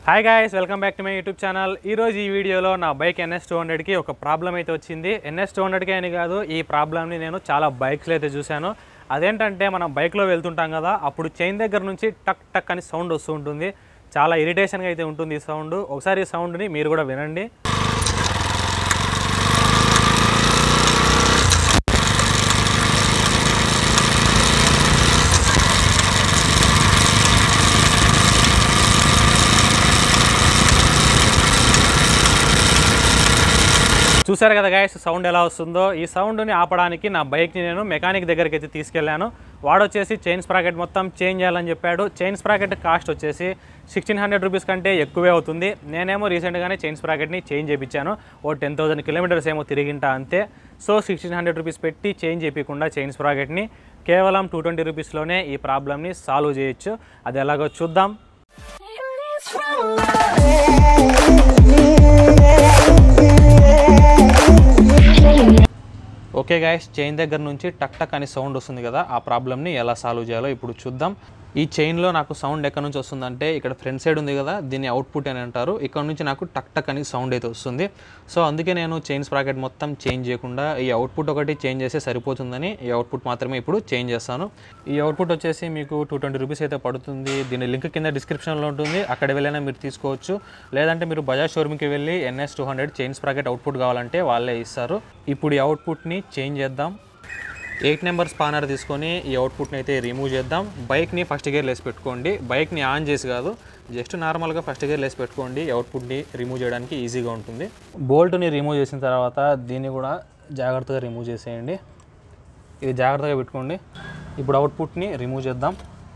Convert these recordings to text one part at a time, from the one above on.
hi guys welcome back to my YouTube channel ఈ రోజు ఈ వీడియోలో నా బైక్ ఎన్ఎస్ టూ హండ్రెడ్కి ఒక ప్రాబ్లం అయితే వచ్చింది ఎన్ఎస్ టూ హండ్రెడ్కి అని కాదు ఈ ప్రాబ్లమ్ని నేను చాలా బైక్స్లో అయితే చూశాను అదేంటంటే మనం బైక్లో వెళ్తుంటాం కదా అప్పుడు చైన్ దగ్గర నుంచి టక్ టక్ అని సౌండ్ వస్తూ ఉంటుంది చాలా ఇరిటేషన్గా అయితే ఉంటుంది ఈ సౌండ్ ఒకసారి ఈ సౌండ్ని మీరు కూడా వినండి చూసారు కదా గాయస్ సౌండ్ ఎలా వస్తుందో ఈ సౌండ్ని ఆపడానికి నా బైక్ని నేను మెకానిక్ దగ్గరికి అయితే తీసుకెళ్ళాను వాడు వచ్చేసి చైన్ స్ప్రాకెట్ మొత్తం చేంజ్ చేయాలని చెప్పాడు చైన్ స్ప్రాకెట్ కాస్ట్ వచ్చేసి సిక్స్టీన్ హండ్రెడ్ రూపీస్ కంటే ఎక్కువే అవుతుంది నేనేమో రీసెంట్గానే చైన్ స్ప్రాకెట్ని చేంజ్ చేయించాను ఓ టెన్ థౌసండ్ కిలోమీటర్స్ ఏమో తిరిగింటా అంతే సో సిక్స్టీన్ హండ్రెడ్ రూపీస్ పెట్టి చేంజ్ చేయకుండా చైన్ స్ప్రాకెట్ని కేవలం టూ ట్వంటీ రూపీస్లోనే ఈ ప్రాబ్లమ్ని సాల్వ్ చేయొచ్చు అది ఎలాగో చూద్దాం ఓకే గాయస్ చైన్ దగ్గర నుంచి టక్ టక్ అని సౌండ్ వస్తుంది కదా ఆ ప్రాబ్లమ్ని ఎలా సాల్వ్ చేయాలో ఇప్పుడు చూద్దాం ఈ చైన్లో నాకు సౌండ్ ఎక్కడి నుంచి వస్తుందంటే ఇక్కడ ఫ్రంట్ సైడ్ ఉంది కదా దీన్ని అవుట్పుట్ అని అంటారు ఇక్కడ నుంచి నాకు టక్ టక్ అని సౌండ్ అయితే వస్తుంది సో అందుకే నేను చైన్ స్ప్రాకెట్ మొత్తం చేంజ్ చేయకుండా ఈ అవుట్పుట్ ఒకటి చేంజ్ చేస్తే సరిపోతుందని ఈ అవుట్పుట్ మాత్రమే ఇప్పుడు చేంజ్ చేస్తాను ఈ అవుట్పుట్ వచ్చేసి మీకు టూ ట్వంటీ రూపీస్ అయితే పడుతుంది దీని లింక్ కింద డిస్క్రిప్షన్లో ఉంటుంది అక్కడ వెళ్ళైనా మీరు తీసుకోవచ్చు లేదంటే మీరు బజాజ్ షోరూమ్కి వెళ్ళి NS two hundred chain sprocket output కావాలంటే వాళ్ళే ఇస్తారు ఇప్పుడు ఈ అవుట్పుట్ని చేంజ్ చేద్దాం ఎయిట్ నెంబర్ స్పానర్ తీసుకొని ఈ అవుట్పుట్ని అయితే రిమూవ్ చేద్దాం బైక్ని ఫస్ట్ గేర్ లేసి పెట్టుకోండి బైక్ని ఆన్ చేసి కాదు జస్ట్ నార్మల్గా ఫస్ట్ గేర్ లేసి పెట్టుకోండి ఈ అవుట్పుట్ని రిమూవ్ చేయడానికి ఈజీగా ఉంటుంది బోల్ట్ని రిమూవ్ చేసిన తర్వాత దీన్ని కూడా జాగ్రత్తగా రిమూవ్ చేసేయండి ఇది జాగ్రత్తగా పెట్టుకోండి ఇప్పుడు అవుట్పుట్ని రిమూవ్ చేద్దాం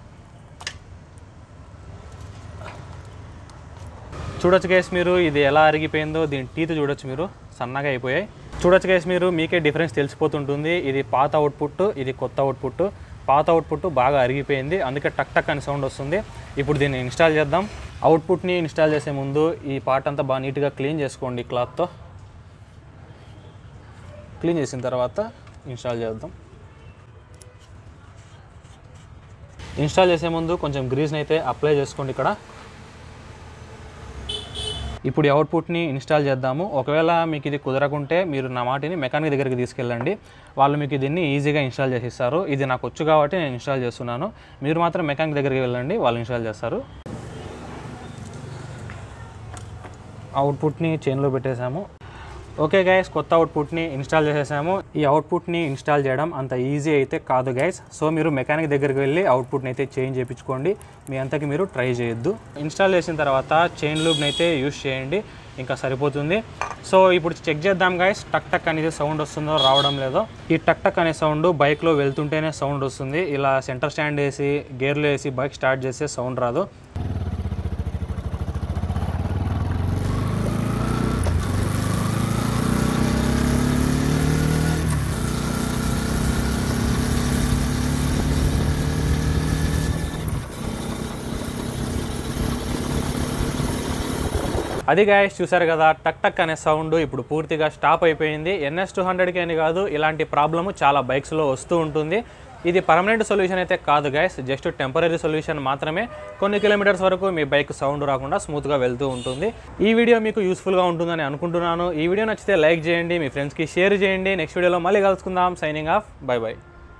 చూడొచ్చు కేసు మీరు ఇది ఎలా అరిగిపోయిందో దీని టీత్ చూడొచ్చు మీరు సన్నగా అయిపోయాయి చూడొచ్చు కేసు మీరు మీకే డిఫరెన్స్ తెలిసిపోతుంటుంది ఇది పాత అవుట్పుట్ ఇది కొత్త అవుట్పుట్ పాత అవుట్పుట్ బాగా అరిగిపోయింది అందుకే టక్ టక్ అని సౌండ్ వస్తుంది ఇప్పుడు దీన్ని ఇన్స్టాల్ చేద్దాం అవుట్పుట్ని ఇన్స్టాల్ చేసే ముందు ఈ పార్ట్ అంతా బాగా నీట్గా క్లీన్ చేసుకోండి క్లాత్తో క్లీన్ చేసిన తర్వాత ఇన్స్టాల్ చేద్దాం ఇన్స్టాల్ చేసే ముందు కొంచెం గ్రీజ్ని అయితే అప్లై చేసుకోండి ఇక్కడ ఇప్పుడు ఈ అవుట్పుట్ని ఇన్స్టాల్ చేద్దాము ఒకవేళ మీకు ఇది కుదరకుంటే మీరు నా మాటిని మెకానిక్ దగ్గరికి తీసుకెళ్ళండి వాళ్ళు మీకు దీన్ని ఈజీగా ఇన్స్టాల్ చేసి ఇస్తారు ఇది నాకు వచ్చు కాబట్టి నేను ఇన్స్టాల్ చేస్తున్నాను మీరు మాత్రం మెకానిక్ దగ్గరికి వెళ్ళండి వాళ్ళు ఇన్స్టాల్ చేస్తారు అవుట్పుట్ని చైన్లో పెట్టేశాము ఓకే గైస్ కొత్త అవుట్పుట్ని ఇన్స్టాల్ చేసేసాము ఈ అవుట్పుట్ని ఇన్స్టాల్ చేయడం అంత ఈజీ అయితే కాదు గైస్ సో మీరు మెకానిక్ దగ్గరికి వెళ్ళి అవుట్పుట్ని అయితే చేంజ్ చేయించుకోండి మీ అంతకి మీరు ట్రై చేయొద్దు ఇన్స్టాల్ చేసిన తర్వాత చైన్ లూబ్ని అయితే యూస్ చేయండి ఇంకా సరిపోతుంది సో ఇప్పుడు చెక్ చేద్దాం గైస్ టక్ టక్ అనేది సౌండ్ వస్తుందో రావడం లేదో ఈ టక్ టక్ అనే సౌండ్ బైక్లో వెళ్తుంటేనే సౌండ్ వస్తుంది ఇలా సెంటర్ స్టాండ్ వేసి గేర్లో వేసి బైక్ స్టార్ట్ చేస్తే సౌండ్ రాదు అది గాయస్ చూసారు కదా టక్ టక్ అనే సౌండ్ ఇప్పుడు పూర్తిగా స్టాప్ అయిపోయింది ఎన్ఎస్ టూ హండ్రెడ్కి అని కాదు ఇలాంటి ప్రాబ్లము చాలా బైక్స్లో వస్తూ ఉంటుంది ఇది పర్మనెంట్ సొల్యూషన్ అయితే కాదు గైస్ జస్ట్ టెంపరీ సొల్యూషన్ మాత్రమే కొన్ని కిలోమీటర్స్ వరకు మీ బైక్ సౌండ్ రాకుండా స్మూత్గా వెళ్తూ ఉంటుంది ఈ వీడియో మీకు యూస్ఫుల్గా ఉంటుందని అనుకుంటున్నాను ఈ వీడియో నచ్చితే లైక్ చేయండి మీ ఫ్రెండ్స్కి షేర్ చేయండి నెక్స్ట్ వీడియోలో మళ్ళీ కలుసుకుందాం సైనింగ్ ఆఫ్ బై బై